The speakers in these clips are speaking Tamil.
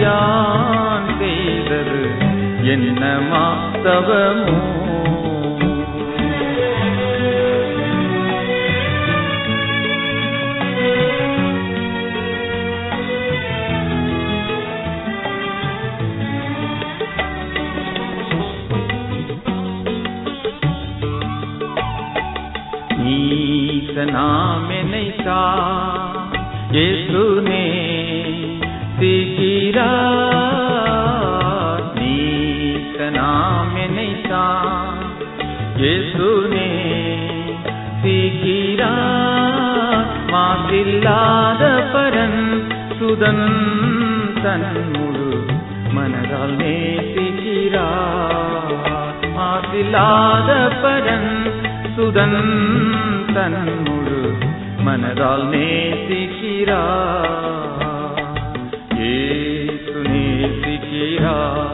அடியான் செய்தது என்னமா தவமோ ஈசனாம் நினைத்தா இயேசுனே திகிறா நீசனாம் நினைத்தா இயேசுனே திகிறா மாசில்லாத பரன் சுதன் தன் முழு மனதால் நேசிக்கிறார் மாசில்லாத பரன் சுதன் தன் முழு மனதால் நேசிக்கிறார் ஏசு நேசிக்கிறார்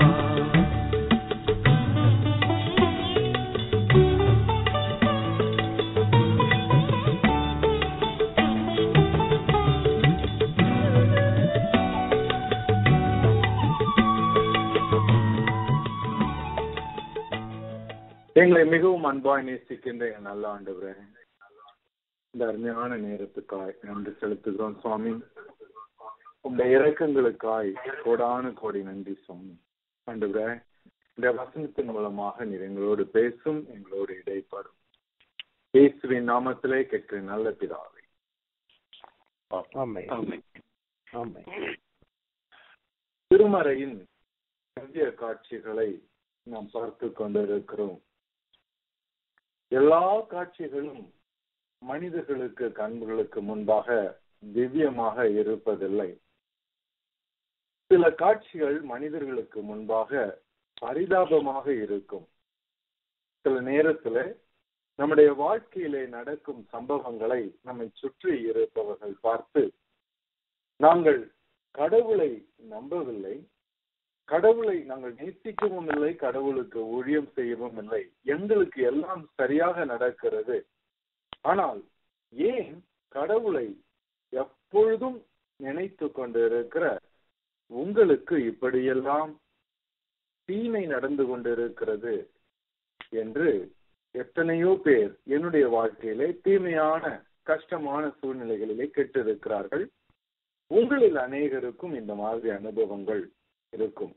எங்களை மிகவும் அன்பாய் நேசிக்கின்ற என் நல்ல ஆண்டவரே இந்த அருமையான நேரத்துக்காய் நன்றி செலுத்துகிறோம் சுவாமி உங்களுடைய இரக்கங்களுக்காய் கோடான கோடி நன்றி சுவாமி ஆண்டவரே இந்த வசனத்தின் மூலமாக நீர் எங்களோடு பேசும் எங்களோடு இடைப்படும் இயேசுவின் நாமத்திலே கேட்கிற நல்ல பிதாவே ஆமென். ஆமென். திருமறையின் கவிய காட்சிகளை நாம் பார்த்து கொண்டிருக்கிறோம் எல்லா காட்சிகளும் மனிதர்களுக்கு கண்களுக்கு முன்பாக திவ்யமாக இருப்பதில்லை சில காட்சிகள் மனிதர்களுக்கு முன்பாக பரிதாபமாக இருக்கும் சில நேரத்துல நம்முடைய வாழ்க்கையிலே நடக்கும் சம்பவங்களை நம்மை சுற்றி இருப்பவர்கள் பார்த்து நாங்கள் கடவுளை நம்பவில்லை கடவுளை நாங்கள் நேசிக்கவும் இல்லை கடவுளுக்கு ஊழியம் செய்யவும் இல்லை எங்களுக்கு எல்லாம் சரியாக நடக்கிறது ஆனால் ஏன் கடவுளை எப்பொழுதும் நினைத்து கொண்டிருக்கிற உங்களுக்கு இப்படியெல்லாம் தீமை நடந்து கொண்டிருக்கிறது என்று எத்தனையோ பேர் என்னுடைய வாழ்க்கையிலே தீமையான கஷ்டமான சூழ்நிலைகளிலே கெட்டிருக்கிறார்கள் உங்களில் அநேகருக்கும் இந்த மாதிரி அனுபவங்கள் இருக்கும்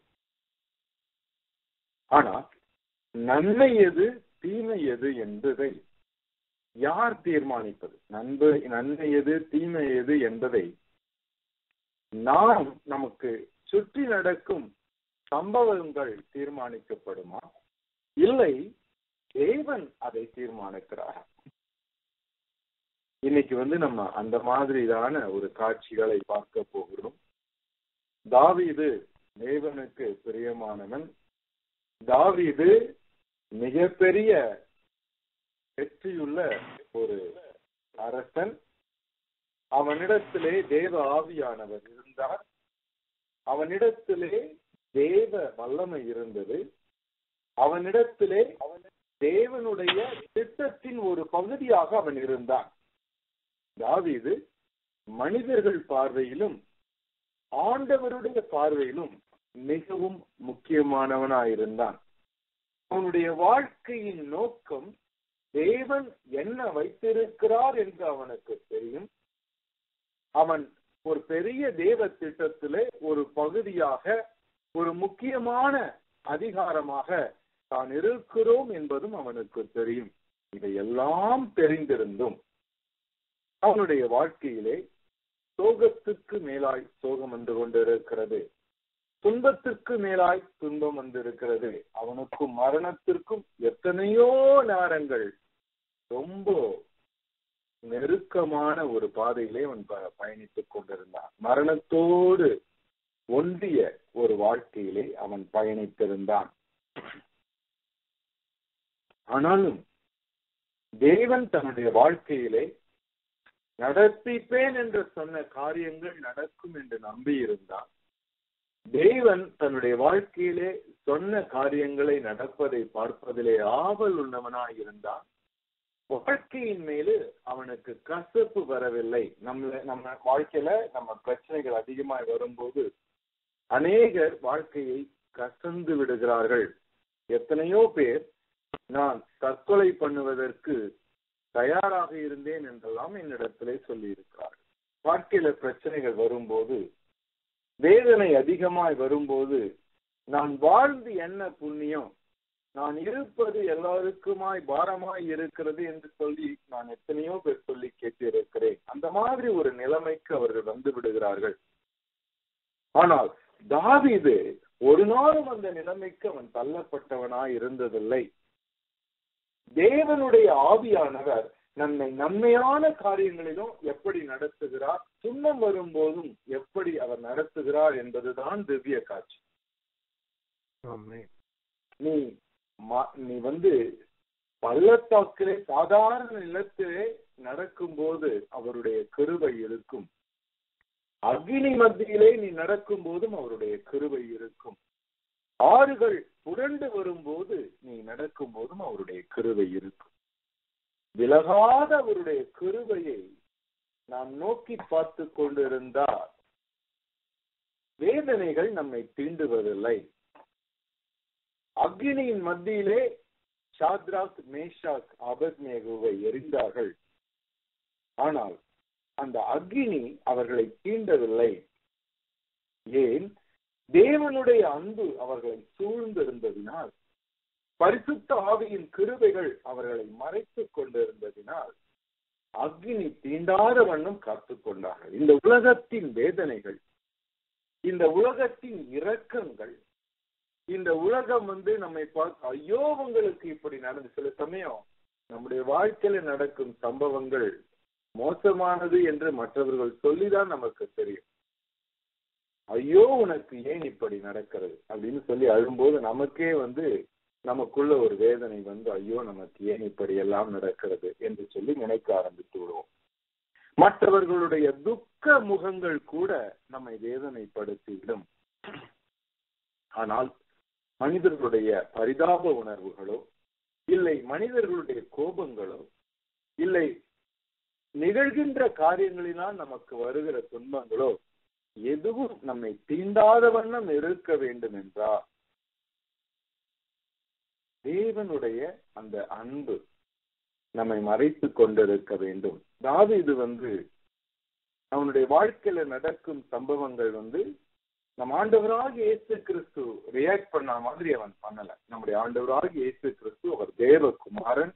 ஆனா நன்மை எது தீமை எது என்பதை யார் தீர்மானிப்பது நன்மை நன்மை எது தீமை எது என்பதை நாம் நமக்கு சுற்றி நடக்கும் சம்பவங்கள் தீர்மானிக்கப்படுமா இல்லை தேவன் அதை தீர்மானிக்கிறார் இன்னைக்கு வந்து நம்ம அந்த மாதிரிதான ஒரு காட்சிகளை பார்க்க போகிறோம் தாவீது தேவனுக்கு பிரியமானவன் தாவீது மிகப்பெரிய வெற்றியுள்ள ஒரு அரசன் அவனிடத்திலே தேவ ஆவியானவர் இருந்தார் அவனிடத்திலே தேவ வல்லமை இருந்தது அவனிடத்திலே தேவனுடைய திட்டத்தின் ஒரு பகுதியாக அவன் இருந்தான் தாவீது மனிதர்கள் பார்வையிலும் ஆண்டவருடைய பார்வையிலும் மிகவும் முக்கியமானவனாயிருந்தான் அவனுடைய வாழ்க்கையின் நோக்கம் தேவன் என்ன வைத்திருக்கிறார் என்று அவனுக்கு தெரியும் அவன் ஒரு பெரிய தேவ திட்டத்திலே ஒரு பகுதியாக ஒரு முக்கியமான அதிகாரமாக தான் இருக்கிறோம் என்பதும் அவனுக்கு தெரியும் இதையெல்லாம் தெரிந்திருந்தும் அவனுடைய வாழ்க்கையிலே சோகத்துக்கு மேலாய் சோகம் வந்து கொண்டிருக்கிறது துன்பத்திற்கு மேலாய் துன்பம் வந்திருக்கிறது அவனுக்கும் மரணத்திற்கும் எத்தனையோ நேரங்கள் ரொம்ப நெருக்கமான ஒரு பாதையிலே அவன் ப- பயணித்துக் கொண்டிருந்தான் மரணத்தோடு ஒன்றிய ஒரு வாழ்க்கையிலே அவன் பயணித்திருந்தான் ஆனாலும் தேவன் தன்னுடைய வாழ்க்கையிலே நடப்பிப்பேன் என்று சொன்ன காரியங்கள் நடக்கும் என்று நம்பியிருந்தான் தேவன் தன்னுடைய வாழ்க்கையிலே சொன்ன காரியங்களை நடப்பதை பார்ப்பதிலே ஆவல் உள்ளவனாய் இருந்தான் வாழ்க்கையின் மேலு அவனுக்கு கசப்பு வரவில்லை நம்ம நம்ம வாழ்க்கையில நம்ம பிரச்சனைகள் அதிகமாய் வரும்போது அநேகர் வாழ்க்கையை கசந்து விடுகிறார்கள் எத்தனையோ பேர் நான் தற்கொலை பண்ணுவதற்கு தயாராக இருந்தேன் என்றெல்லாம் என்னிடத்திலே சொல்லி இருக்கிறார்கள் வாழ்க்கையில பிரச்சனைகள் வரும்போது வேதனை அதிகமாய் வரும்போது நான் வாழ்ந்து என்ன புண்ணியம் நான் இருப்பது எல்லாருக்குமாய் பாரமாய் இருக்கிறது என்று சொல்லி நான் எத்தனையோ பேர் சொல்லி கேட்டு இருக்கிறேன் அந்த மாதிரி ஒரு நிலைமைக்கு அவர்கள் வந்து விடுகிறார்கள் ஆனால் தாவீது ஒரு நாளும் அந்த நிலைமைக்கு அவன் தள்ளப்பட்டவனாய் இருந்ததில்லை தேவனுடைய ஆவியானவர் நம்மை நன்மையான காரியங்களிலும் எப்படி நடத்துகிறார் துன்பம் வரும்போதும் எப்படி அவர் நடத்துகிறார் என்பதுதான் திவ்ய காட்சி ஆமென் நீ ம- நீ வந்து பள்ளத்தாக்கிலே சாதாரண நிலத்திலே நடக்கும்போது அவருடைய கிருபை இருக்கும் அக்னி மத்தியிலே நீ நடக்கும் போதும் அவருடைய கிருபை இருக்கும் ஆறுகள் புரண்டு வரும்போது நீ நடக்கும் போதும் அவருடைய கிருபை இருக்கும் விலகாத அவருடைய கிருபையை நாம் நோக்கி பார்த்து கொண்டிருந்தால் வேதனைகள் நம்மை தீண்டுவதில்லை அக்னியின் மத்தியிலே ஷாத்ராக் மேஷாக் அபத்நேகுவை எரிந்தார்கள் ஆனால் அந்த அக்னி அவர்களை தீண்டவில்லை ஏன் தேவனுடைய அன்பு அவர்களை சூழ்ந்திருந்ததினால் பரிசுத்த ஆவியின் கிருபைகள் அவர்களை மறைத்துக் கொண்டிருந்ததினால் அக்னி தீண்டாத வண்ணம் காத்துக் கொண்டார்கள் இந்த உலகத்தின் வேதனைகள் இந்த உலகத்தின் இரக்கங்கள் இந்த உலகம் வந்து நம்மை பார்த்து ஐயோ உங்களுக்கு இப்படி நடந்து சில சமயம் நம்முடைய வாழ்க்கையில நடக்கும் சம்பவங்கள் மோசமானது என்று மற்றவர்கள் சொல்லிதான் நமக்கு தெரியும் ஐயோ உனக்கு ஏன் இப்படி நடக்கிறது அப்படின்னு சொல்லி அழும்போது நமக்கே வந்து நமக்குள்ள ஒரு வேதனை வந்து ஐயோ நமக்கு ஏன் இப்படி எல்லாம் நடக்கிறது என்று சொல்லி நினைக்க ஆரம்பித்து விடுவோம் மற்றவர்களுடைய துக்க முகங்கள் கூட நம்மை வேதனைப்படுத்திவிடும் ஆனால் மனிதர்களுடைய பரிதாப உணர்வுகளோ இல்லை மனிதர்களுடைய கோபங்களோ இல்லை நிகழ்கின்ற காரியங்களினால் நமக்கு வருகிற துன்பங்களோ எதுவும் நம்மை தீண்டாத வண்ணம் இருக்க வேண்டும் என்றால் தேவனுடைய அந்த அன்பு நம்மை மறைத்து கொண்டிருக்க வேண்டும் அதாவது இது வந்து அவனுடைய வாழ்க்கையில நடக்கும் சம்பவங்கள் வந்து நம் ஆண்டவராக இயேசு கிறிஸ்து ரியாக்ட் பண்ண மாதிரி அவன் பண்ணல நம்முடைய ஆண்டவராக இயேசு கிறிஸ்து அவர் தேவகுமாரன்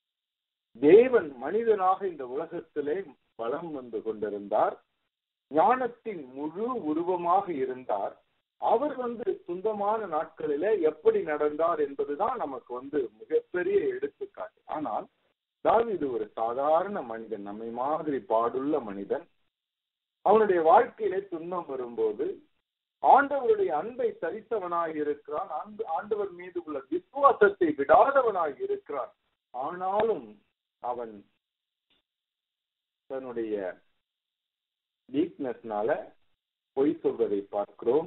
தேவன் மனிதனாக இந்த உலகத்திலே வலம் வந்து கொண்டிருந்தார் ஞானத்தின் முழு உருவமாக இருந்தார் அவர் வந்து சொந்தமான நாட்களிலே எப்படி நடந்தார் என்பதுதான் நமக்கு வந்து மிகப்பெரிய எடுத்துக்காட்டு ஆனால் தாவீது ஒரு சாதாரண மனிதன் நம்மை மாதிரி பாடுள்ள மனிதன் அவனுடைய வாழ்க்கையிலே துன்பம் வரும்போது ஆண்டவருடைய அன்பை தரித்தவனாய் இருக்கிறான் அன்பு ஆண்டவர் மீது உள்ள விசுவாசத்தை விடாதவனாய் இருக்கிறான் ஆனாலும் அவன் தன்னுடைய வீக்னஸ்னால பொய் சொல்வதை பார்க்கிறோம்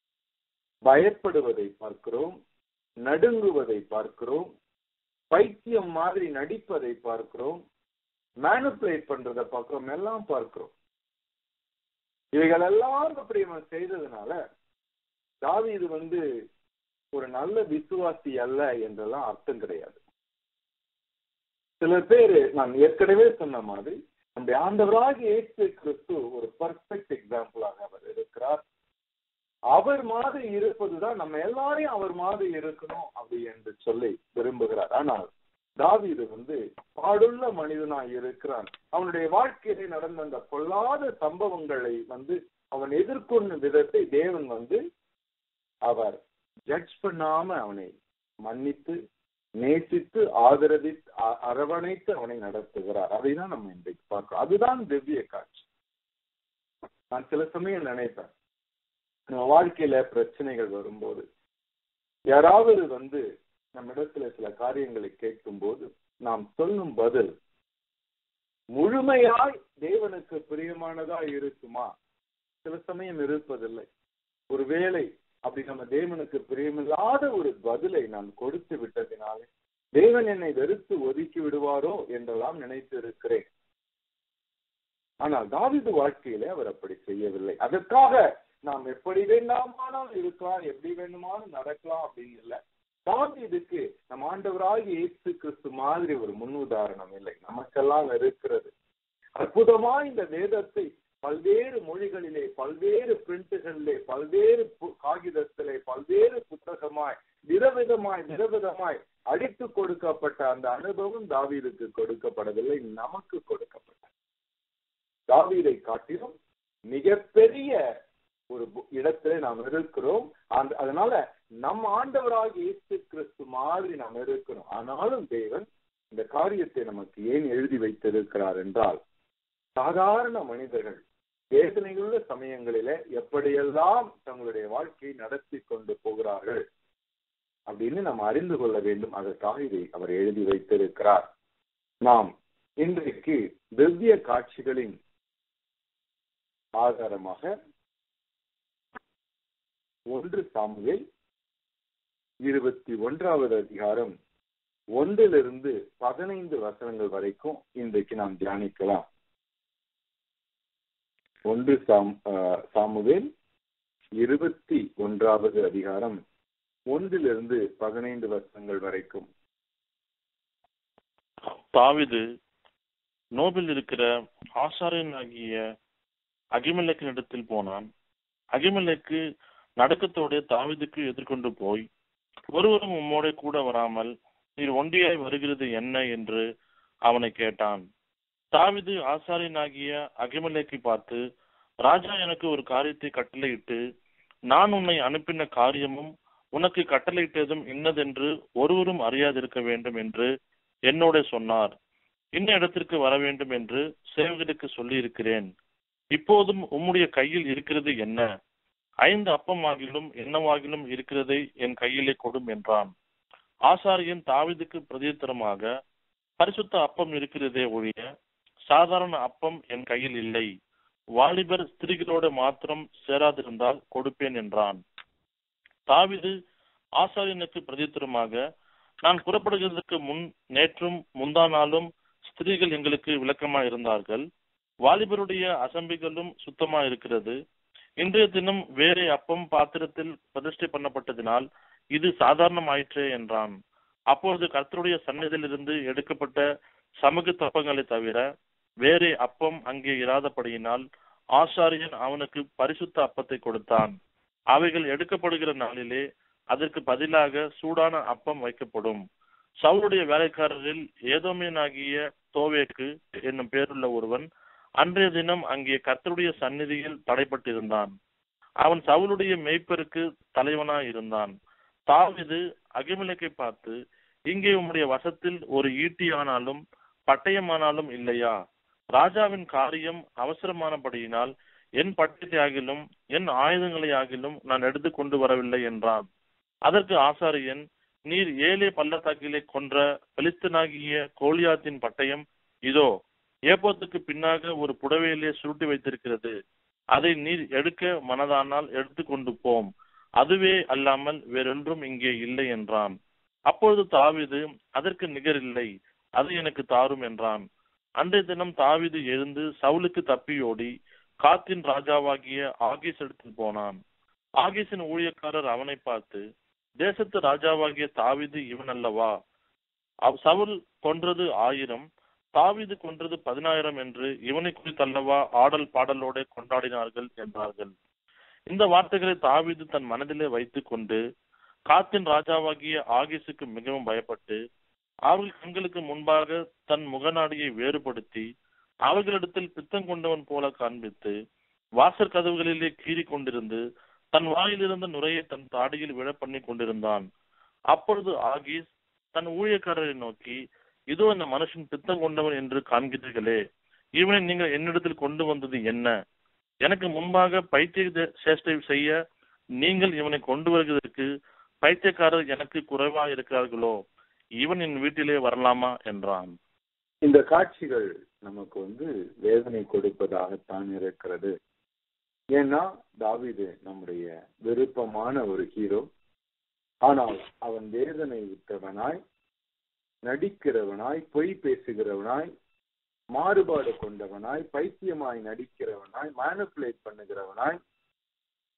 பயப்படுவதை பார்க்கிறோம் நடுங்குவதை பார்க்கிறோம் பைத்தியம் மாதிரி நடிப்பதை பார்க்கிறோம் மேனுப்புலேட் பண்றதை பார்க்கிறோம் எல்லாம் பார்க்கிறோம் இவைகள் எல்லாம் அப்படி அவன் செய்ததுனால தாவீது வந்து ஒரு நல்ல விசுவாசி அல்ல என்றெல்லாம் அர்த்தம் கிடையாது சில பேரு நான் ஏற்கனவே சொன்ன மாதிரி நம்முடைய ஆண்டவராக இயேசு கிறிஸ்து ஒரு பர்ஃபெக்ட் எக்ஸாம்பிளாக அவர் இருக்கிறார் அவர் மாதிரி இருப்பதுதான் நம்ம எல்லாரையும் அவர் மாதிரி இருக்கணும் அப்படி என்று சொல்லி விரும்புகிறார் ஆனால் தாவீது வந்து பாடுள்ள மனிதனாய் இருக்கிறான் அவனுடைய வாழ்க்கையிலே நடந்த அந்த பொல்லாத சம்பவங்களை வந்து அவன் எதிர்கொண்ட விதத்தை தேவன் வந்து அவர் ஜட்ஜ் பண்ணாம அவனை மன்னித்து நேசித்து ஆதரவி அ- அரவணைத்து அவனை நடத்துகிறார் அதைதான் நம்ம இன்றைக்கு பார்க்கிறோம் அதுதான் திவ்ய காட்சி நான் சில சமயம் நினைப்பேன் நம்ம வாழ்க்கையில பிரச்சனைகள் வரும்போது யாராவது வந்து நம்ம இடத்துல சில காரியங்களை கேட்கும் போது நாம் சொல்லும் பதில் முழுமையாய் தேவனுக்கு பிரியமானதா இருக்குமா சில சமயம் இருப்பதில்லை ஒருவேளை அப்படி நம்ம தேவனுக்கு பிரியமில்லாத ஒரு பதிலை நான் கொடுத்து விட்டதினாலே தேவன் என்னை வெறுத்து ஒதுக்கி விடுவாரோ என்றெல்லாம் நினைத்து இருக்கிறேன் ஆனால் தாவீது வாழ்க்கையிலே அவர் அப்படி செய்யவில்லை அதற்காக நாம் எப்படி வேண்டாமானாலும் இருக்கலாம் எப்படி வேண்டுமானாலும் நடக்கலாம் அப்படின்னு இல்ல தாவீதுக்கு நம் ஆண்டவராகிய இயேசு கிறிஸ்து மாதிரி ஒரு முன் உதாரணம் இல்லை நமக்கெல்லாம் இருக்கிறது அற்புதமா இந்த வேதத்தை பல்வேறு மொழிகளிலே பல்வேறு பிரிண்டுகளிலே பல்வேறு பு- காகிதத்திலே பல்வேறு புத்தகமாய் விதவிதமாய் விதவிதமாய் அடித்து கொடுக்கப்பட்ட அந்த அனுபவம் தாவீதுக்கு கொடுக்கப்படவில்லை நமக்கு கொடுக்கப்பட்டது தாவீதை காட்டிலும் மிகப்பெரிய ஒரு பு- இடத்திலே நாம் இருக்கிறோம் அந்த அதனால நம் ஆண்டவராக இயேசு கிறிஸ்து மாதிரி நாம் இருக்கிறோம் ஆனாலும் தேவன் இந்த காரியத்தை நமக்கு ஏன் எழுதி வைத்திருக்கிறார் என்றால் சாதாரண மனிதர்கள் வேதனையுள்ள சமயங்களில எப்படியெல்லாம் தங்களுடைய வாழ்க்கையை நடத்தி கொண்டு போகிறார்கள் அப்படின்னு நாம் அறிந்து கொள்ள வேண்டும் அதற்காக இதை அவர் எழுதி வைத்திருக்கிறார் நாம் இன்றைக்கு திவ்ய காட்சிகளின் ஆதாரமாக ஒன்று சாமுவேல் இருபத்தி ஒன்றாவது அதிகாரம் ஒன்றிலிருந்து பதினைந்து வசனங்கள் வரைக்கும் இன்றைக்கு நாம் தியானிக்கலாம் ஒன்று சாம் ஆஹ் சாமுவேல் இருபத்தி ஒன்றாவது அதிகாரம் ஒன்றிலிருந்து பதினைந்து வசனங்கள் வரைக்கும் தாவிது நோபில் இருக்கிற ஆசாரியன் ஆகிய அகிமலேக்கினிடத்தில் போனான் அகிமலேக்கு நடுக்கத்தோடு தாவீதுக்கு எதிர்கொண்டு போய் ஒருவரும் உம்மோட கூட வராமல் நீர் ஒண்டியாய் வருகிறது என்ன என்று அவனை கேட்டான் தாவிது ஆசாரியனாகிய அகிமலேக்கை பார்த்து ராஜா எனக்கு ஒரு காரியத்தை கட்டளையிட்டு நான் உன்னை அனுப்பின காரியமும் உனக்கு கட்டளையிட்டதும் இன்னதென்று ஒருவரும் அறியாதிருக்க வேண்டும் என்று என்னோட சொன்னார் இன்ன இடத்திற்கு வர வேண்டும் என்று சேவகருக்கு சொல்லி இருக்கிறேன் இப்போதும் உம்முடைய கையில் இருக்கிறது என்ன ஐந்து அப்பமாகிலும் என்னவாகிலும் இருக்கிறதை என் கையிலே கொடும் என்றான் ஆசாரியன் தாவீதுக்கு பிரதியுத்தரமாக பரிசுத்த அப்பம் இருக்கிறதே ஒழிய சாதாரண அப்பம் என் கையில் இல்லை வாலிபர் ஸ்திரீகளோடு மாத்திரம் சேராதிருந்தால் கொடுப்பேன் என்றான் தாவீது ஆசாரியனுக்கு பிரதியுத்தரமாக நான் புறப்படுகிறதுக்கு முன் நேற்றும் முந்தா நாளும் ஸ்திரீகள் எங்களுக்கு விளக்கமா இருந்தார்கள் வாலிபருடைய அசம்பிகளும் சுத்தமா இருக்கிறது இன்றைய தினம் வேறே அப்பம் பாத்திரத்தில் பிரதிஷ்டை பண்ணப்பட்டதினால் இது சாதாரணமாயிற்றே என்றான் அப்பொழுது கர்த்தருடைய சந்நிதியிலிருந்து எடுக்கப்பட்ட சமூக தப்பங்களை தவிர வேறே அப்பம் அங்கே இராதபடியினால் ஆசாரியன் அவனுக்கு பரிசுத்த அப்பத்தை கொடுத்தான் அவைகள் எடுக்கப்படுகிற நாளிலே அதற்கு பதிலாக சூடான அப்பம் வைக்கப்படும் சவுளுடைய வேலைக்காரரில் ஏதோமியனாகிய தோவேக்கு என்னும் பேருள்ள ஒருவன் அன்றைய தினம் அங்கே கர்த்தருடைய சந்நிதியில் தடைப்பட்டிருந்தான் அவன் சவுளுடைய மெய்ப்பருக்கு தலைவனாய் இருந்தான் தாவிது அகிமலைக்கை பார்த்து இங்கே உம்முடைய வசத்தில் ஒரு ஈட்டி ஆனாலும் பட்டயமானாலும் இல்லையா ராஜாவின் காரியம் அவசரமானபடியினால் என் பட்டயத்தை ஆகிலும் என் ஆயுதங்களை ஆகிலும் நான் எடுத்து கொண்டு வரவில்லை என்றான் அதற்கு ஆசாரியன் நீர் ஏழே பள்ளத்தாக்கிலே கொன்ற பெலிஸ்தனாகிய கோலியாத்தின் பட்டயம் இதோ ஏப்போத்துக்கு பின்னாக ஒரு புடவையிலே சுருட்டி வைத்திருக்கிறது அதை நீர் எடுக்க மனதானால் எடுத்து கொண்டு போம் அதுவே அல்லாமல் வேறொன்றும் இங்கே இல்லை என்றான் அப்பொழுது தாவீது அதற்கு நிகரில்லை அது எனக்கு தாரும் என்றான் அன்றைய தினம் தாவீது எழுந்து சவுலுக்கு தப்பியோடி காத்தின் ராஜாவாகிய ஆகீஸ் இடத்தில் போனான் ஆகீஸின் ஊழியக்காரர் அவனை பார்த்து தேசத்து ராஜாவாகிய தாவீது இவன் அல்லவா அவ் சவுல் கொன்றது ஆயிரம் தாவீது கொன்றது பதினாயிரம் என்று இவனை குறித்தல்லவா ஆடல் பாடலோட கொண்டாடினார்கள் என்றார்கள் இந்த வார்த்தைகளை தாவீது தன் மனதிலே வைத்துக் கொண்டு காத்தின் ராஜாவாகிய ஆகீஸுக்கு மிகவும் பயப்பட்டு அவர்கள் கண்களுக்கு முன்பாக தன் முகநாடியை வேறுபடுத்தி அவர்களிடத்தில் பித்தம் கொண்டவன் போல காண்பித்து வாசற் கதவுகளிலே கீறி கொண்டிருந்து தன் வாயிலிருந்த நுரையை தன் தாடியில் விழ பண்ணி கொண்டிருந்தான் அப்பொழுது ஆகீஸ் தன் ஊழியக்காரரை நோக்கி இதோ இந்த மனுஷன் பித்தம் கொண்டவன் என்று காண்கிறீர்களே இவனை நீங்கள் என்னிடத்தில் கொண்டு வந்தது என்ன எனக்கு முன்பாக பைத்திய சேஷ்டை செய்ய நீங்கள் இவனை கொண்டு வருவதற்கு பைத்தியக்காரர் எனக்கு குறைவா இருக்கிறார்களோ இவன் என் வீட்டிலே வரலாமா என்றான் இந்த காட்சிகள் நமக்கு வந்து வேதனை கொடுப்பதாகத்தான் இருக்கிறது ஏன்னா தாவீது நம்முடைய விருப்பமான ஒரு ஹீரோ ஆனால் அவன் வேதனை விட்டவனாய் நடிக்கிறவனாய் பொய் பேசுகிறவனாய் மாறுபாடு கொண்டவனாய் பைத்தியமாய் நடிக்கிறவனாய் மேனிப்புலேட் பண்ணுகிறவனாய்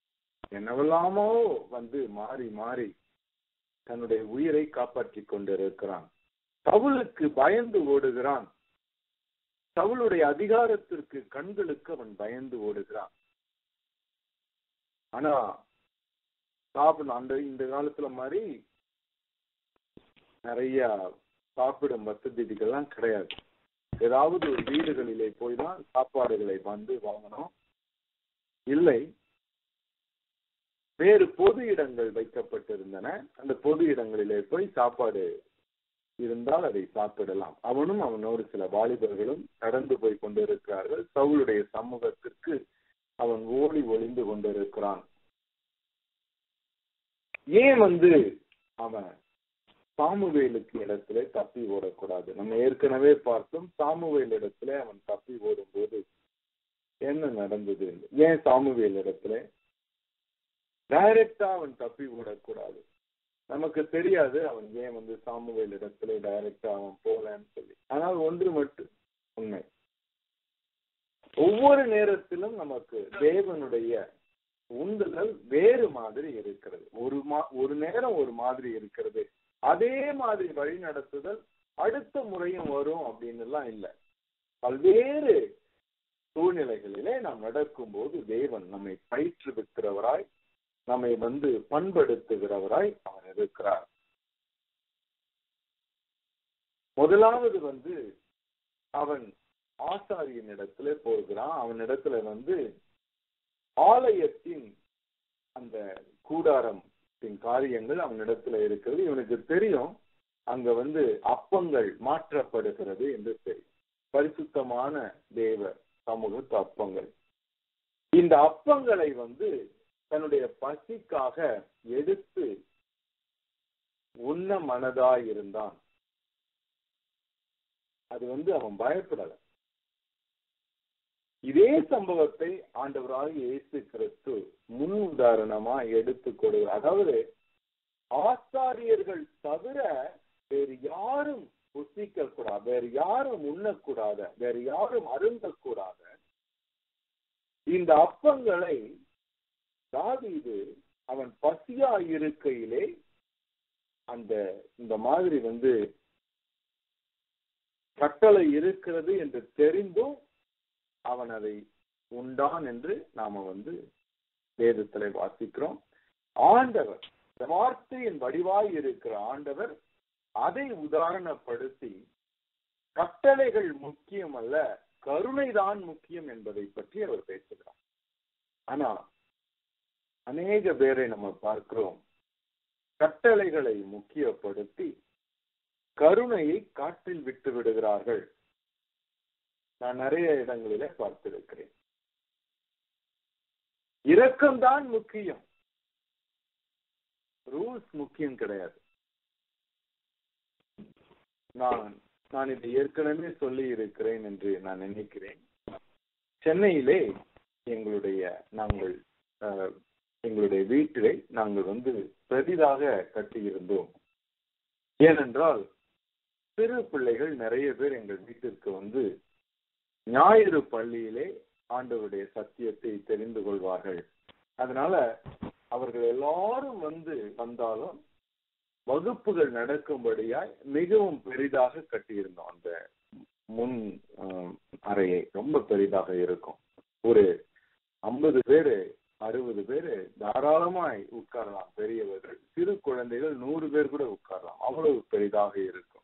என்னவெல்லாமோ வந்து மாறி மாறி தன்னுடைய உயிரை காப்பாற்றிக் கொண்டிருக்கிறான் சவுலுக்கு பயந்து ஓடுகிறான் சவுளுடைய அதிகாரத்திற்கு கண்களுக்கு அவன் பயந்து ஓடுகிறான் ஆனா சாப்பிடணும் அந்த இந்த காலத்துல மாதிரி நிறைய சாப்பிடும் வசதிகள்லாம் கிடையாது ஏதாவது ஒரு வீடுகளிலே போய் தான் சாப்பாடுகளை வந்து வாங்கணும் இல்லை வேறு பொது இடங்கள் வைக்கப்பட்டிருந்தன அந்த பொது இடங்களிலே போய் சாப்பாடு இருந்தால் அதை சாப்பிடலாம் அவனும் அவனோடு சில வாலிபர்களும் நடந்து போய் கொண்டிருக்கிறார்கள் சவுளுடைய சமூகத்திற்கு அவன் ஓடி ஒளிந்து கொண்டிருக்கிறான் ஏன் வந்து அவன் சாமுவேலுக்கு இடத்துல தப்பி ஓடக்கூடாது நம்ம ஏற்கனவே பார்த்தோம் சாமுவேல் இடத்துல அவன் தப்பி ஓடும்போது என்ன நடந்தது என்று. ஏன் சாமுவேல் இடத்துல டைரக்டா அவன் தப்பி ஓடக்கூடாது நமக்கு தெரியாது அவன் ஏன் வந்து சாமுவேல் இடத்துல டைரக்டா அவன் போலன்னு சொல்லி ஆனால் ஒன்று மட்டும் உண்மை ஒவ்வொரு நேரத்திலும் நமக்கு தேவனுடைய உந்துதல் வேறு மாதிரி இருக்கிறது ஒரு மா ஒரு நேரம் ஒரு மாதிரி இருக்கிறது அதே மாதிரி வழி நடத்துதல் அடுத்த முறையும் வரும் அப்படின்னு எல்லாம் இல்லை பல்வேறு சூழ்நிலைகளிலே நாம் நடக்கும்போது தேவன் நம்மை பயிற்றுவிக்கிறவராய் நம்மை வந்து பண்படுத்துகிறவராய் அவர் இருக்கிறார் முதலாவது வந்து அவன் ஆசாரியன் இடத்துல போகிறான் அவன் இடத்துல வந்து ஆலயத்தின் அந்த கூடாரத்தின் காரியங்கள் அவனிடத்துல இருக்கிறது இவனுக்கு தெரியும் அங்க வந்து அப்பங்கள் மாற்றப்படுகிறது என்று தெரியும் பரிசுத்தமான தேவ சமூகத்து அப்பங்கள் இந்த அப்பங்களை வந்து தன்னுடைய பசிக்காக எடுத்து உண்ண மனதாய் இருந்தான் அது வந்து அவன் பயப்படல இதே சம்பவத்தை ஆண்டவராகிய இயேசு கிறிஸ்து முன் உதாரணமா எடுத்து கொடு அதாவது ஆசாரியர்கள் தவிர வேறு யாரும் புசிக்க கூடாது வேறு யாரும் உண்ணக்கூடாத வேறு யாரும் அருந்தக்கூடாத இந்த அப்பங்களை தாவீது அவன் பசியா இருக்கையிலே அந்த இந்த மாதிரி வந்து கட்டளை இருக்கிறது என்று தெரிந்தும் அவன் அதை உண்டான் என்று நாம வந்து வேதத்துல வாசிக்கிறோம் ஆண்டவர் இந்த வார்த்தையின் வடிவாய் இருக்கிற ஆண்டவர் அதை உதாரணப்படுத்தி கட்டளைகள் முக்கியம் அல்ல கருணைதான் முக்கியம் என்பதை பற்றி அவர் பேசுகிறார் ஆனா அநேக பேரை நம்ம பார்க்கிறோம் கட்டளைகளை முக்கியப்படுத்தி கருணையை காற்றில் விட்டு விடுகிறார்கள் நான் நிறைய இடங்களில பார்த்திருக்கிறேன் இரக்கம்தான் முக்கியம் ரூல்ஸ் முக்கியம் கிடையாது நான் நான் இதை ஏற்கனவே சொல்லி இருக்கிறேன் என்று நான் நினைக்கிறேன் சென்னையிலே எங்களுடைய நாங்கள் அஹ், எங்களுடைய வீட்டிலே நாங்கள் வந்து பெரிதாக கட்டியிருந்தோம் ஏனென்றால் சிறு பிள்ளைகள் நிறைய பேர் எங்கள் வீட்டிற்கு வந்து ஞாயிறு பள்ளியிலே ஆண்டவருடைய சத்தியத்தை தெரிந்து கொள்வார்கள் அதனால அவர்கள் எல்லாரும் வந்து வந்தாலும் வகுப்புகள் நடக்கும்படியாய் மிகவும் பெரிதாக கட்டியிருந்தோம் அந்த முன் ஆஹ், அறையை ரொம்ப பெரிதாக இருக்கும் ஒரு ஐம்பது பேரு அறுபது பேரு தாராளமாய் உட்காரலாம் பெரியவர்கள் சிறு குழந்தைகள் நூறு பேர் கூட உட்காரலாம் அவ்வளவு பெரிதாக இருக்கும்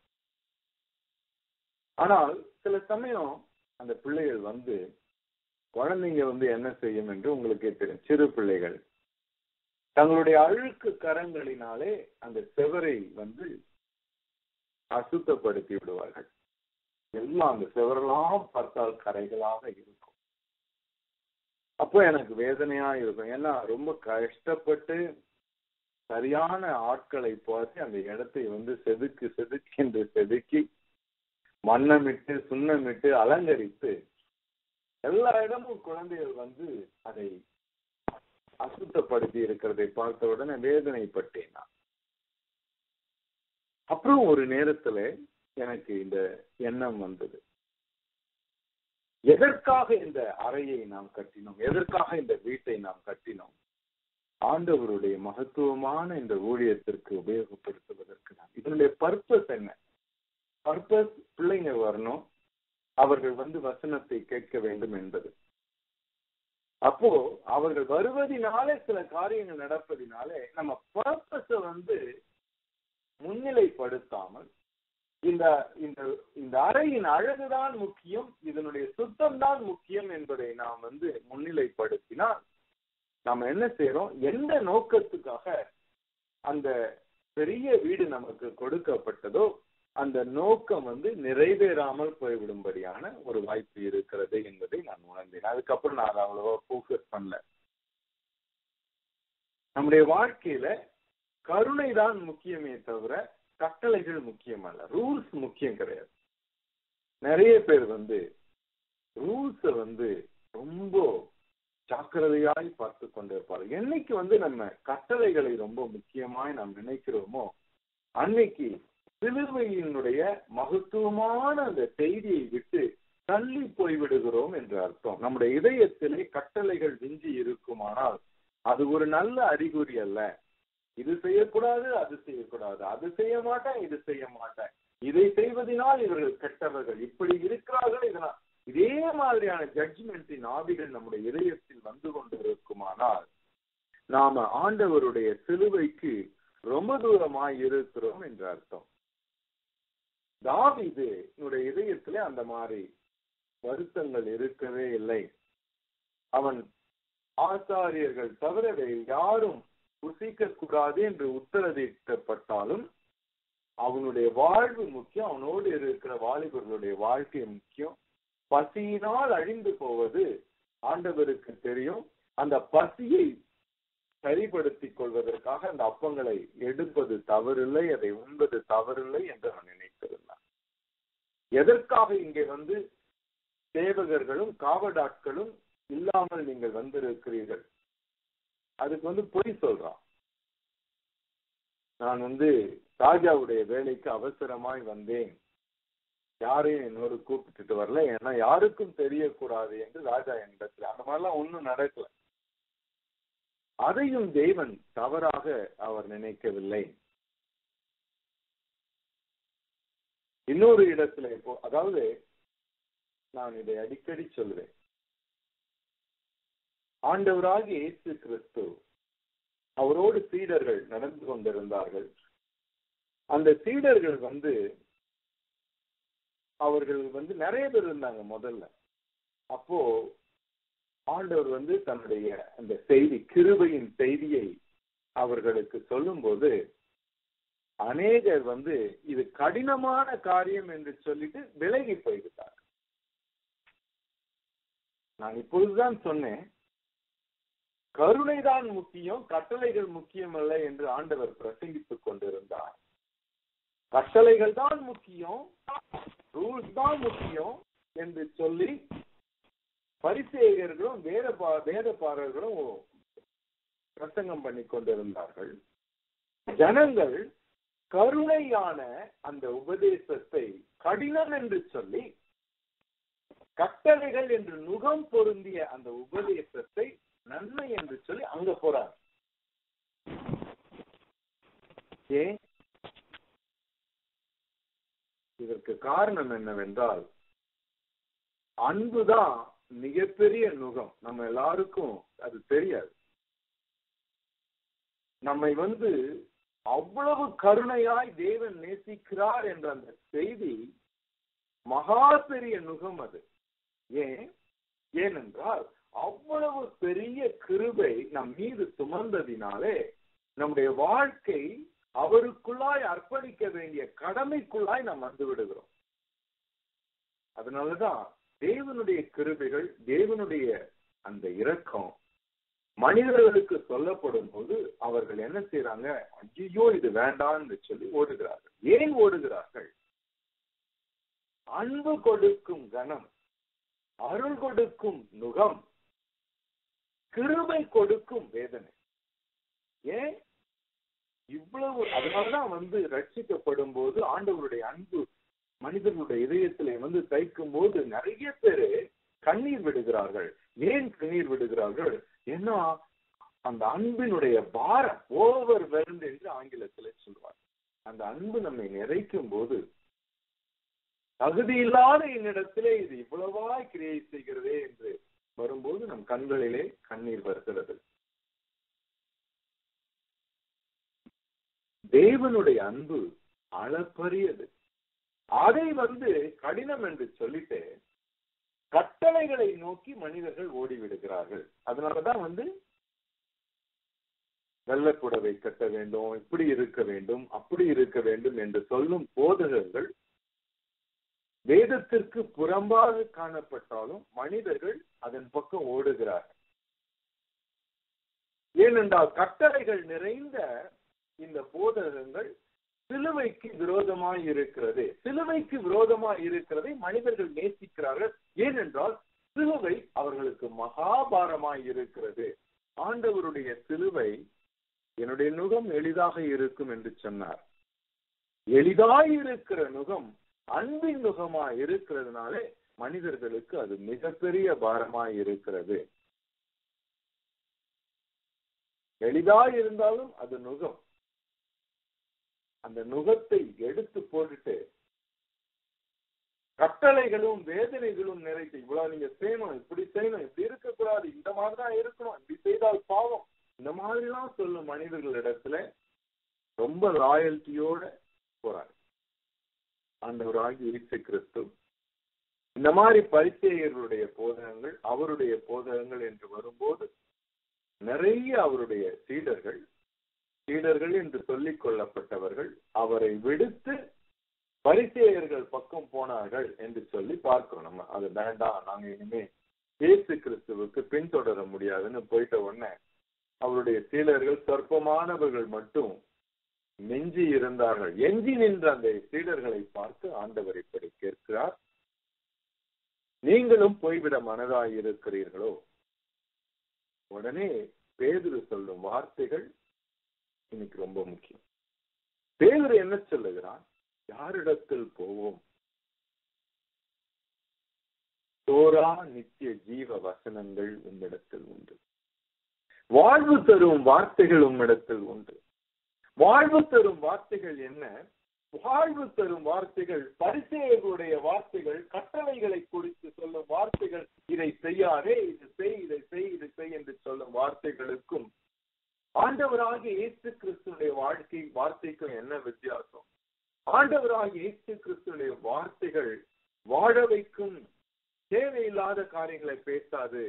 ஆனால் சில சமயம் அந்த பிள்ளைகள் வந்து குழந்தைங்க வந்து என்ன செய்யும் என்று உங்களுக்கே தெரியும் சிறு பிள்ளைகள் தங்களுடைய அழுக்கு கரங்களினாலே அந்த செவரை வந்து அசுத்தப்படுத்தி விடுவார்கள் எல்லாம் அந்த செவரெல்லாம் பார்த்தால் கரைகளாக இருக்கும் அப்போ எனக்கு வேதனையா இருக்கும் ஏன்னா ரொம்ப கஷ்டப்பட்டு சரியான ஆட்களை பார்த்து அந்த இடத்தை வந்து செதுக்கு செதுக்கி என்று செதுக்கி மண்ணமிட்டு சுண்ணமிட்டு அலங்கரித்து எல்லா இடமும் குழந்தைகள் வந்து அதை அசுத்தப்படுத்தி இருக்கிறதை பார்த்த உடனே வேதனைப்பட்டேன் நான் அப்புறம் ஒரு நேரத்துல எனக்கு இந்த எண்ணம் வந்தது எதற்காக இந்த அறையை நாம் கட்டினோம் எதற்காக இந்த வீட்டை நாம் கட்டினோம் ஆண்டவருடைய மகத்துவமான இந்த ஊழியத்திற்கு உபயோகப்படுத்துவதற்கு தான் இதனுடைய பர்பஸ் என்ன பர்பஸ் பிள்ளைங்க வரணும் அவர்கள் வந்து வசனத்தை கேட்க வேண்டும் என்பது அப்போ அவர்கள் வருவதினாலே சில காரியங்கள் நடப்பதினாலே நம்ம பர்பஸ வந்து முன்னிலைப்படுத்தாமல் இந்த இந்த இந்த அறையின் அழகுதான் முக்கியம் இதனுடைய சுத்தம் தான் முக்கியம் என்பதை நாம் வந்து முன்னிலைப்படுத்தினால் நாம என்ன செய்யறோம் எந்த நோக்கத்துக்காக அந்த பெரிய வீடு நமக்கு கொடுக்கப்பட்டதோ அந்த நோக்கம் வந்து நிறைவேறாமல் போய்விடும்படியான ஒரு வாய்ப்பு இருக்கிறது என்பதை நான் உணர்ந்தேன் அதுக்கப்புறம் நான் அதை அவ்வளவா போக்கஸ் பண்ணல நம்முடைய வாழ்க்கையில கருணை தான் முக்கியமே தவிர கட்டளைகள் முக்கியம் அல்ல ரூல்ஸ் முக்கியம் கிடையாது நிறைய பேர் வந்து ரூல்ஸ வந்து ரொம்ப ஜாக்கிரதையாய் பார்த்து கொண்டிருப்பார்கள் என்னைக்கு வந்து நம்ம கட்டளைகளை ரொம்ப முக்கியமாய் நாம் நினைக்கிறோமோ அன்னைக்கு சிலுவையினுடைய மகத்துவமான அந்த செய்தியை விட்டு தள்ளி போய்விடுகிறோம் என்று அர்த்தம் நம்முடைய இதயத்திலே கட்டளைகள் விஞ்சி இருக்குமானால் அது ஒரு நல்ல அறிகுறி அல்ல இது செய்யக்கூடாது அது செய்யக்கூடாது அது செய்ய மாட்டேன் இது செய்ய மாட்டேன் இதை செய்வதனால் இவர்கள் கெட்டவர்கள் இப்படி இருக்கிறார்கள் இதனால் இதே மாதிரியான ஜட்ஜ்மெண்டின் ஆவிகள் நம்முடைய இதயத்தில் வந்து கொண்டு இருக்குமானால் நாம ஆண்டவருடைய சிலுவைக்கு ரொம்ப தூரமாய் இருக்கிறோம் என்று அர்த்தம் தாவிது என்னுடைய இதயத்திலே அந்த மாதிரி வருத்தங்கள் இருக்கவே இல்லை அவன் ஆசாரியர்கள் தவிர வேறு யாரும் புசிக்க கூடாது என்று உத்தரவிட்டப்பட்டாலும் அவனுடைய வாழ்வு முக்கியம் அவனோடு இருக்கிற வாலிபர்களுடைய வாழ்க்கை முக்கியம் பசியினால் அழிந்து போவது ஆண்டவருக்கு தெரியும் அந்த பசியை சரிப்படுத்திக் கொள்வதற்காக அந்த அப்பங்களை எடுப்பது தவறில்லை அதை உண்பது தவறில்லை என்று நான் நினைத்திருந்தான் எதற்காக இங்கே வந்து சேவகர்களும் காவடாட்களும் இல்லாமல் நீங்கள் வந்திருக்கிறீர்கள் அதுக்கு வந்து பொய் சொல்றான் நான் வந்து ராஜாவுடைய வேலைக்கு அவசரமாய் வந்தேன் யாரையும் என்னோடு கூப்பிட்டுட்டு வரல ஏன்னா யாருக்கும் தெரியக்கூடாது என்று ராஜா என்னிடத்துல அந்த மாதிரிலாம் ஒண்ணும் நடக்கல அதையும் தேவன் தவறாக அவர் நினைக்கவில்லை இன்னொரு இடத்துல இப்போ அதாவது நான் இதை அடிக்கடி சொல்வேன் ஆண்டவராக இயேசு கிறிஸ்து அவரோடு சீடர்கள் நடந்து கொண்டிருந்தார்கள் அந்த சீடர்கள் வந்து அவர்கள் வந்து நிறைய பேர் இருந்தாங்க முதல்ல அப்போ ஆண்டவர் வந்து தன்னுடைய அந்த செய்தி கிருபையின் செய்தியை அவர்களுக்கு சொல்லும்போது அநேகர் வந்து இது கடினமான காரியம் என்று சொல்லிட்டு விலகி போய்விட்டார் நான் இப்பொழுதுதான் சொன்னேன் கருணைதான் முக்கியம் கட்டளைகள் முக்கியம் அல்ல என்று ஆண்டவர் பிரசங்கித்துக் கொண்டிருந்தார் கட்டளைகள் தான் முக்கியம் ரூல்ஸ் தான் முக்கியம் என்று சொல்லி பரிசேகர்களும் வேத வேத பாரர்களும் பிரசங்கம் பண்ணி கொண்டிருந்தார்கள் ஜனங்கள் கருணையான அந்த உபதேசத்தை கடினம் என்று சொல்லி கட்டளைகள் என்று நுகம் பொருந்திய அந்த உபதேசத்தை நன்மை என்று சொல்லி அங்க போறார் ஏன் இதற்கு காரணம் என்னவென்றால் அன்புதான் மிகப்பெரிய நுகம் நம்ம எல்லாருக்கும் அது தெரியாது நம்மை வந்து அவ்வளவு கருணையாய் தேவன் நேசிக்கிறார் என்ற அந்த செய்தி மகா பெரிய நுகம் அது ஏன் ஏனென்றால் அவ்வளவு பெரிய கிருபை நம் மீது சுமந்ததினாலே நம்முடைய வாழ்க்கை அவருக்குள்ளாய் அர்ப்பணிக்க வேண்டிய கடமைக்குள்ளாய் நாம் வந்து விடுகிறோம் அதனாலதான் தேவனுடைய கிருபைகள் தேவனுடைய அந்த இரக்கம் மனிதர்களுக்கு சொல்லப்படும் போது அவர்கள் என்ன செய்யறாங்க ஐயோ இது வேண்டாம்னு சொல்லி ஓடுகிறார்கள் ஏன் ஓடுகிறார்கள் அன்பு கொடுக்கும் கணம் அருள் கொடுக்கும் நுகம் கிருபை கொடுக்கும் வேதனை ஏன் இவ்வளவு அதனாலதான் வந்து ரட்சிக்கப்படும் போது ஆண்டவருடைய அன்பு மனிதர்களுடைய இதயத்திலே வந்து தைக்கும் போது நிறைய பேரு கண்ணீர் விடுகிறார்கள் ஏன் கண்ணீர் விடுகிறார்கள் ஏன்னா அந்த அன்பினுடைய பாரம் ஓவர் வெர்ண்ட் என்று ஆங்கிலத்தில் சொல்வார் அந்த அன்பு நம்மை நிறைக்கும் போது தகுதியில்லாத என்னிடத்திலே இது இவ்வளவாய் கிரியை செய்கிறதே என்று வரும்போது நம் கண்களிலே கண்ணீர் வருகிறது தேவனுடைய அன்பு அளப்பரியது அதை வந்து கடினம் என்று சொல்லிட்டு கட்டளைகளை நோக்கி மனிதர்கள் ஓடிவிடுகிறார்கள் அதனாலதான் வந்து வெள்ளப்புடவை கட்ட வேண்டும் இப்படி இருக்க வேண்டும் அப்படி இருக்க வேண்டும் என்று சொல்லும் போதகர்கள் வேதத்திற்கு புறம்பாக காணப்பட்டாலும் மனிதர்கள் அதன் பக்கம் ஓடுகிறார்கள் ஏனென்றால் கட்டளைகள் நிறைந்த இந்த போதகங்கள் சிலுவைக்கு விரோதமாய் இருக்கிறது சிலுவைக்கு விரோதமாய் இருக்கிறதை மனிதர்கள் நேசிக்கிறார்கள் ஏனென்றால் சிலுவை அவர்களுக்கு மகாபாரமாய் இருக்கிறது ஆண்டவருடைய சிலுவை என்னுடைய நுகம் எளிதாக இருக்கும் என்று சொன்னார் எளிதாய் இருக்கிற நுகம் அன்பின் நுகமா இருக்கிறதுனாலே மனிதர்களுக்கு அது மிகப்பெரிய பாரமாய் இருக்கிறது எளிதாய் இருந்தாலும் அது நுகம் அந்த நுகத்தை எடுத்து போட்டுட்டு கட்டளைகளும் வேதனைகளும் நிறைத்து இவ்வளவு நீங்க செய்யணும் இப்படி செய்யணும் இப்படி இருக்கக்கூடாது இந்த மாதிரி தான் இருக்கணும் இப்படி செய்தால் பாவம் இந்த மாதிரி எல்லாம் சொல்லும் மனிதர்களிடத்துல ரொம்ப லாயல்ட்டியோட போறாரு ஆண்டவராகி இயேசு கிறிஸ்து இந்த மாதிரி பரிச்செயர்களுடைய போதகங்கள் அவருடைய போதகங்கள் என்று வரும்போது நிறைய அவருடைய சீடர்கள் சீடர்கள் என்று சொல்லிக் கொள்ளப்பட்டவர்கள் அவரை விடுத்து பரிசேயர்கள் பக்கம் போனார்கள் என்று சொல்லி பார்க்கிறோம் நம்ம அது வேண்டாம் நாங்க இனிமே இயேசு கிறிஸ்துவுக்கு பின்தொடர முடியாதுன்னு போயிட்ட உடனே அவருடைய சீடர்கள் சொற்பமானவர்கள் மட்டும் நெஞ்சி இருந்தார்கள் எஞ்சி நின்ற அந்த சீடர்களை பார்த்து ஆண்டவர் இப்படி கேட்கிறார் நீங்களும் போய்விட மனதாய் இருக்கிறீர்களோ உடனே பேதுரு சொல்லும் வார்த்தைகள் இன்னைக்கு ரொம்ப முக்கியம் பேதுரு என்ன சொல்லுகிறான் யாரிடத்தில் போவோம் தோரா நித்திய ஜீவ வசனங்கள் உம்மிடத்தில் உண்டு வாழ்வு தரும் வார்த்தைகள் உம்மிடத்தில் உண்டு வாழ்வு தரும் வார்த்தைகள் என்ன வாழ்வு தரும் வார்த்தைகள் பரிசெயர்களுடைய வார்த்தைகள் கட்டளைகளை குறித்து சொல்லும் வார்த்தைகள் இதை செய்யாதே இது செய் இதை செய் இதை செய் என்று சொல்லும் வார்த்தைகளுக்கும் ஆண்டவராகிய இயேசு கிறிஸ்துடைய வாழ்க்கை வார்த்தைக்கும் என்ன வித்தியாசம் ஆண்டவராகிய இயேசு கிறிஸ்துடைய வார்த்தைகள் வாழ வைக்கும் தேவையில்லாத காரியங்களை பேசாது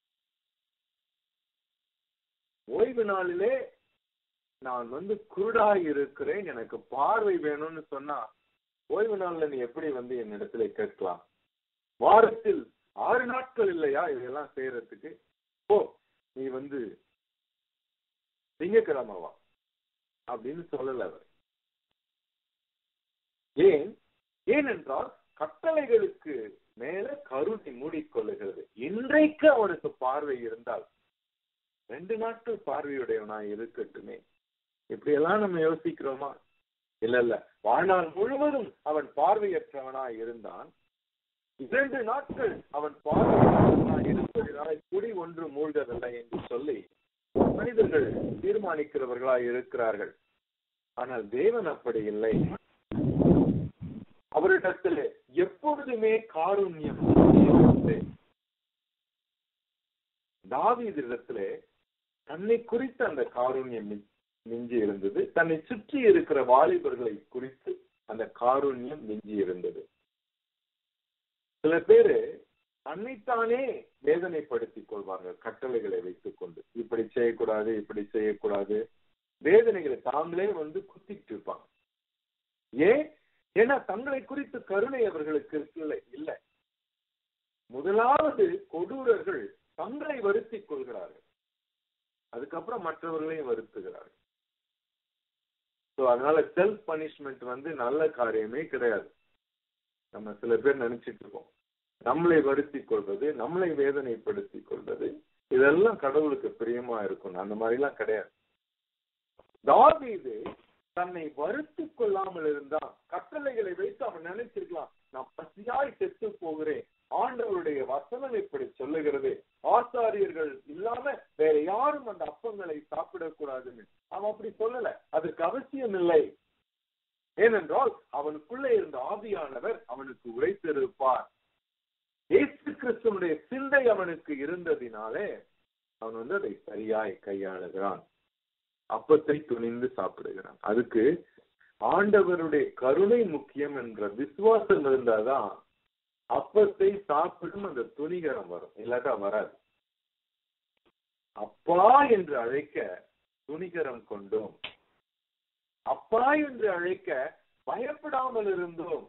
ஓய்வு நாளிலே நான் வந்து குருடாய் இருக்கிறேன் எனக்கு பார்வை வேணும்னு சொன்னா ஓய்வு நாள்ல நீ எப்படி வந்து என்னிடத்துல கேட்கலாம் வாரத்தில் ஆறு நாட்கள் இல்லையா இதெல்லாம் செய்யறதுக்கு ஓ நீ வந்து திங்கக்கிழமைவா அப்படின்னு சொல்லல அவர் ஏன் ஏனென்றால் கட்டளைகளுக்கு மேல கருணை மூடிக்கொள்ளுகிறது இன்றைக்கு அவனுக்கு பார்வை இருந்தால் ரெண்டு நாட்கள் பார்வையுடையவனாய் இருக்கட்டுமே இப்படி எல்லாம் நம்ம யோசிக்கிறோமா இல்ல இல்ல வாழ்நாள் முழுவதும் அவன் பார்வையற்றவனாய் இருந்தான் இரண்டு நாட்கள் அவன் பார்வையற்றவனாய் இருப்பதனால குடி ஒன்று மூழ்கவில்லை என்று சொல்லி மனிதர்கள் தீர்மானிக்கிறவர்களாய் இருக்கிறார்கள் ஆனால் தேவன் அப்படி இல்லை அவரிடத்தில் எப்பொழுதுமே காருண்யம் தாவீதிடத்திலே தன்னை குறித்த அந்த காருண்யம் மிஞ்சி இருந்தது தன்னை சுற்றி இருக்கிற வாலிபர்களை குறித்து அந்த காருண்யம் மிஞ்சி இருந்தது சில பேரு தன்னைத்தானே வேதனைப்படுத்திக் கொள்வார்கள் கட்டளைகளை வைத்துக் கொண்டு இப்படி செய்யக்கூடாது இப்படி செய்யக்கூடாது வேதனைகளை தாங்களே வந்து குத்திட்டு இருப்பாங்க ஏன் ஏன்னா தங்களை குறித்து கருணை அவர்களுக்கு இல்லை இல்லை முதலாவது கொடூரர்கள் தங்களை வருத்திக் கொள்கிறார்கள் அதுக்கப்புறம் மற்றவர்களையும் வருத்துகிறார்கள் சோ அதனால செல்ஃப் பனிஷ்மெண்ட் வந்து நல்ல காரியமே கிடையாது நம்ம சில பேர் நினைச்சிட்டு இருக்கோம் நம்மளை வருத்திக் கொள்வது நம்மளை வேதனைப்படுத்திக் கொள்வது இதெல்லாம் கடவுளுக்கு பிரியமா இருக்கும் அந்த மாதிரி எல்லாம் கிடையாது தாவீது தன்னை வருத்திக் கொள்ளாமல் இருந்தான் கட்டளைகளை வைத்து அவன் நினைச்சிருக்கலாம் நான் பசியாய் செத்து போகிறேன் ஆண்டவருடைய வசனம் இப்படி சொல்லுகிறது ஆசாரியர்கள் இல்லாம வேற யாரும் அந்த அப்பங்களை சாப்பிடக்கூடாதுன்னு அவன் அப்படி சொல்லல அதுக்கு அவசியம் இல்லை ஏனென்றால் அவனுக்குள்ளே இருந்த ஆவியானவர் அவனுக்கு உரைத்திருப்பார் இயேசு கிறிஸ்துவனுடைய சிந்தை அவனுக்கு இருந்ததினாலே அவன் வந்து அதை சரியாய் கையாளுகிறான் அப்பத்தை துணிந்து சாப்பிடுகிறான் அதுக்கு ஆண்டவருடைய கருணை முக்கியம் என்ற விசுவாசம் இருந்தாதான் அப்பத்தை சாப்பிடும் அந்த துணிகரம் வரும் இல்லாட்டா வராது அப்பா என்று அழைக்க துணிகரம் கொண்டோம் அப்பா என்று அழைக்க பயப்படாமல் இருந்தோம்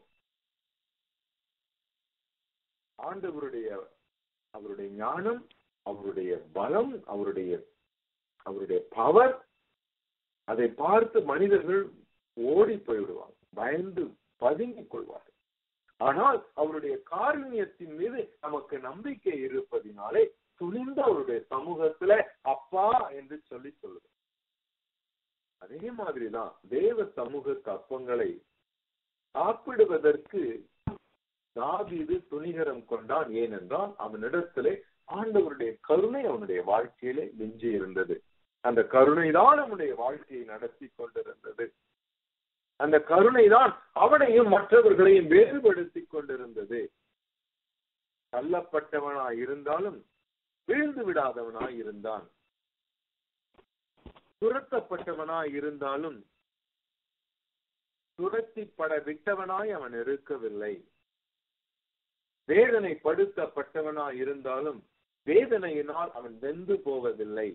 ஆண்டவருடைய அவருடைய ஞானம் அவருடைய பலம் அவருடைய அவருடைய பவர் அதை பார்த்து மனிதர்கள் ஓடி போய்விடுவாங்க பயந்து பதுங்கிக் கொள்வார்கள் ஆனால் அவருடைய காருண்யத்தின் மீது நமக்கு நம்பிக்கை இருப்பதினாலே துணிந்து அவருடைய சமூகத்துல அப்பா என்று சொல்லி சொல்லுது அதே மாதிரிதான் தேவ சமூக கப்பங்களை சாப்பிடுவதற்கு தாவீது துணிகரம் கொண்டான் ஏனென்றால் அவனிடத்திலே ஆண்டவருடைய கருணை அவனுடைய வாழ்க்கையிலே மிஞ்சி இருந்தது அந்த கருணை தான் அவனுடைய வாழ்க்கையை நடத்தி கொண்டிருந்தது அந்த கருணை தான் அவனையும் மற்றவர்களையும் வேறுபடுத்தி கொண்டிருந்தது தள்ளப்பட்டவனாய் இருந்தாலும் வீழ்ந்து விடாதவனாய் இருந்தான் துரத்தப்பட்டவனாய் இருந்தாலும் துரத்திப்பட விட்டவனாய் அவன் இருக்கவில்லை வேதனைப்படுத்தப்பட்டவனாய் இருந்தாலும் வேதனையினால் அவன் வெந்து போவதில்லை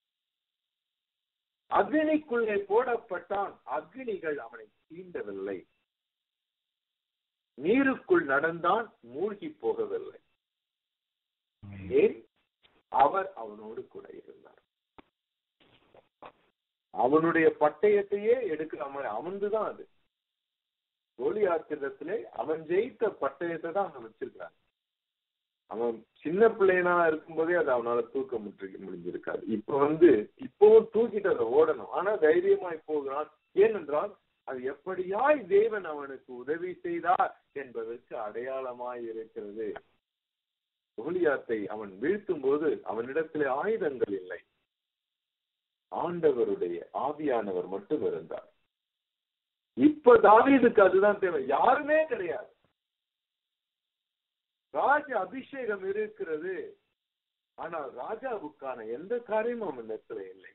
அக்னிக்குள்ளே போடப்பட்டான் அக்னிகள் அவனை தீண்டவில்லை நீருக்குள் நடந்தான் மூழ்கி போகவில்லை ஏன் அவர் அவனோடு கூட இருந்தார் அவனுடைய பட்டயத்தையே எடுக்காம அவன்துதான் அது கோலியாத்திரத்திலே அவன் ஜெயித்த பட்டயத்தை தான் அவன் வச்சிருக்கான் அவன் சின்ன பிள்ளைனா இருக்கும்போதே அது அவனால தூக்க முற்றி முடிஞ்சிருக்காது இப்ப வந்து இப்பவும் தூக்கிட்டு அதை ஓடணும் ஆனா தைரியமாய் போகிறான் ஏனென்றால் அது எப்படியாய் தேவன் அவனுக்கு உதவி செய்தார் என்பதற்கு அடையாளமாய் இருக்கிறது கோலியாத்தை அவன் வீழ்த்தும் போது அவனிடத்திலே ஆயுதங்கள் இல்லை ஆண்டவருடைய ஆவியானவர் மட்டும் இருந்தார் இப்ப தாவீதுக்கு அதுதான் தேவை யாருமே கிடையாது ராஜ அபிஷேகம் இருக்கிறது ஆனால் ராஜாவுக்கான எந்த காரியமும் அவன் இடத்துல இல்லை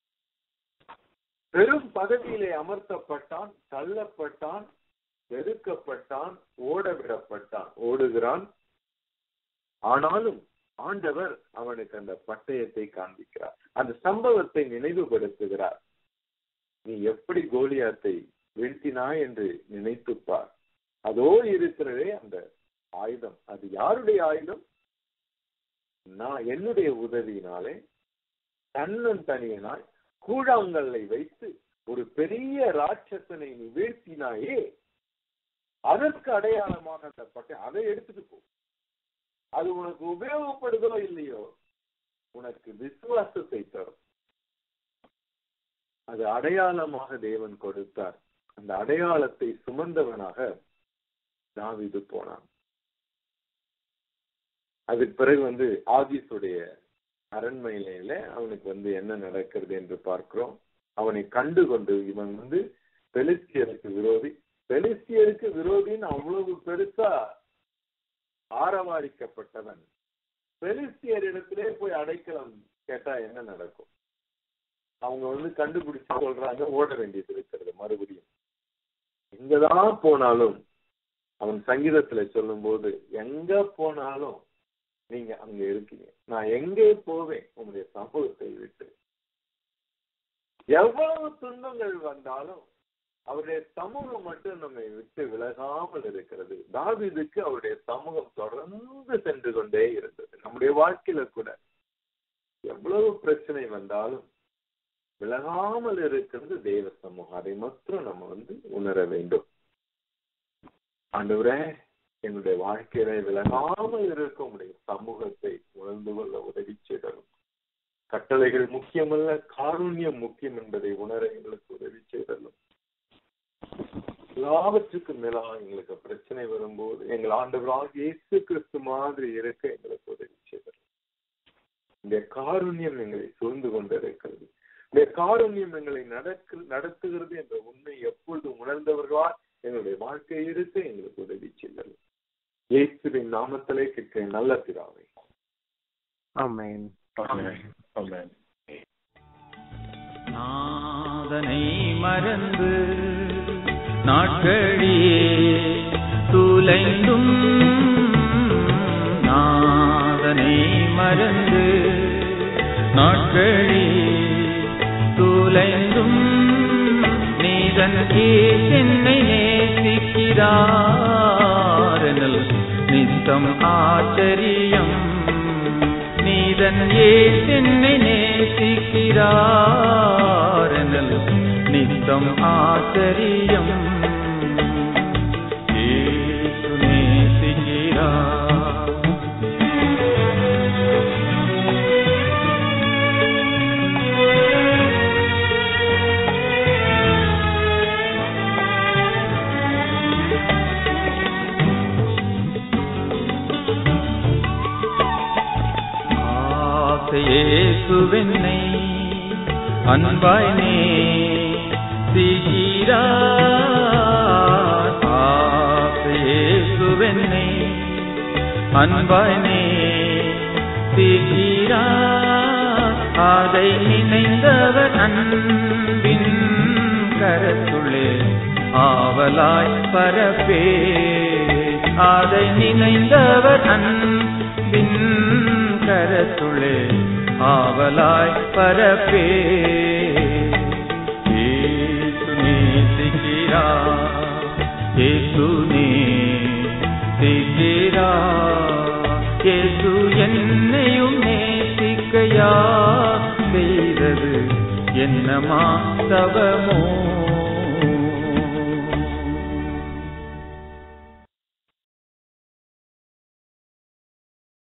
பெரும் பதவியிலே அமர்த்தப்பட்டான் தள்ளப்பட்டான் வெறுக்கப்பட்டான் ஓடவிடப்பட்டான் ஓடுகிறான் ஆனாலும் ஆண்டவர் அவனுக்கு அந்த பட்டயத்தை காண்பிக்கிறார் அந்த சம்பவத்தை நினைவுபடுத்துகிறார் நீ எப்படி கோலியாத்தை வீழ்த்தினாய் என்று நினைத்துப்பார் அதோ இருக்கிறதே அந்த ஆயுதம் அது யாருடைய ஆயுதம் நான் என்னுடைய உதவியினாலே தன்னன் தனியனாய் கூழாங்கல்லை வைத்து ஒரு பெரிய ராட்சசனை நீ வீழ்த்தினாயே அதற்கு அடையாளமாக அந்த பட்டை அதை எடுத்துட்டு போ அது உனக்கு உபயோகப்படுதோ இல்லையோ உனக்கு விசுவாசத்தை தரும் அது அடையாளமாக தேவன் கொடுத்தார் அந்த அடையாளத்தை சுமந்தவனாக தாவிது போனான் அதுக்கு பிறகு வந்து ஆதிசுடைய அரண்மனையில அவனுக்கு வந்து என்ன நடக்கிறது என்று பார்க்கிறோம் அவனை கண்டு கொண்டு இவன் வந்து பெலிஸ்தியருக்கு விரோதி பெலிஸ்தியருக்கு விரோதின்னு அவ்வளவு பெருசா ஆரவாரிக்கப்பட்டவன் பெலிஸ்தியர் இடத்திலே போய் அடைக்கலம் கேட்டா என்ன நடக்கும் அவங்க வந்து கண்டுபிடிச்சு சொல்றாங்க ஓட வேண்டியது இருக்கிறது மறுபடியும் எங்கதான் போனாலும் அவன் சங்கீதத்துல சொல்லும் போது எங்க போனாலும் நீங்க அங்க இருக்கீங்க நான் எங்கே போவேன் உங்களுடைய சமூகத்தை விட்டு எவ்வளவு துன்பங்கள் வந்தாலும் அவருடைய சமூகம் மட்டும் நம்மை விட்டு விலகாமல் இருக்கிறது தாவிதுக்கு அவருடைய சமூகம் தொடர்ந்து சென்று கொண்டே இருந்தது நம்முடைய வாழ்க்கையில கூட எவ்வளவு பிரச்சனை வந்தாலும் விலகாமல் இருக்கிறது தேவ சமூகம் அதை மாத்திரம் நம்ம வந்து உணர வேண்டும் ஆண்டவரே என்னுடைய வாழ்க்கையில விலகாமல் இருக்க உடைய சமூகத்தை உணர்ந்து கொள்ள உதவி செய்தரும் கட்டளைகள் முக்கியமல்ல காருண்யம் முக்கியம் என்பதை உணர எங்களுக்கு உதவி செய்தலும் எல்லாவற்றுக்கும் மேலாக எங்களுக்கு பிரச்சனை வரும்போது எங்கள் ஆண்டவராக இயேசு கிறிஸ்து மாதிரி இருக்க எங்களுக்கு உதவி செய்வார் இந்த காருண்யம் எங்களை சூழ்ந்து கொண்டிருக்கிறது இந்த காருண்யம் எங்களை நடக்கு நடத்துகிறது என்ற உண்மை எப்பொழுது உணர்ந்தவர்களா எங்களுடைய வாழ்க்கை இருக்க எங்களுக்கு உதவி செய்தல் இயேசுவின் நாமத்திலே கேட்க நல்ல பிதாவை ஆமென் ஆமென். ஆமென். நாதனை மறந்து நாட்களியே துலைந்தும் நாதனை மறந்து நாட்களியே துலைந்தும் நீதன் என்னை நேசிக்கிறாரெனல் நித்தம் ஆச்சரியம் நீதன் என்னை நேசிக்கிறாரெனல் நித்தம் ஆச்சரியம் ஏசு நேசிக்கிறார் ஆசையேசுவென்னை அன்பாய் நே சிகிறார் ஆசையேசுவென்னை அன்பாய் நே சிகிறார் அதை நினைந்தவர் அன்பின் கரத்துள்ளே ஆவலாய் பரப்பே அதை நினைந்தவர் அன்பின் கரத்துள்ளே ஆவலாய் பரப்பே ஏசு நேசிக்கிறார் ஏசு நேசிக்கிறார் ஏசு என்னையும் நேசிக்கையா செய்தது என்னமா தவமோ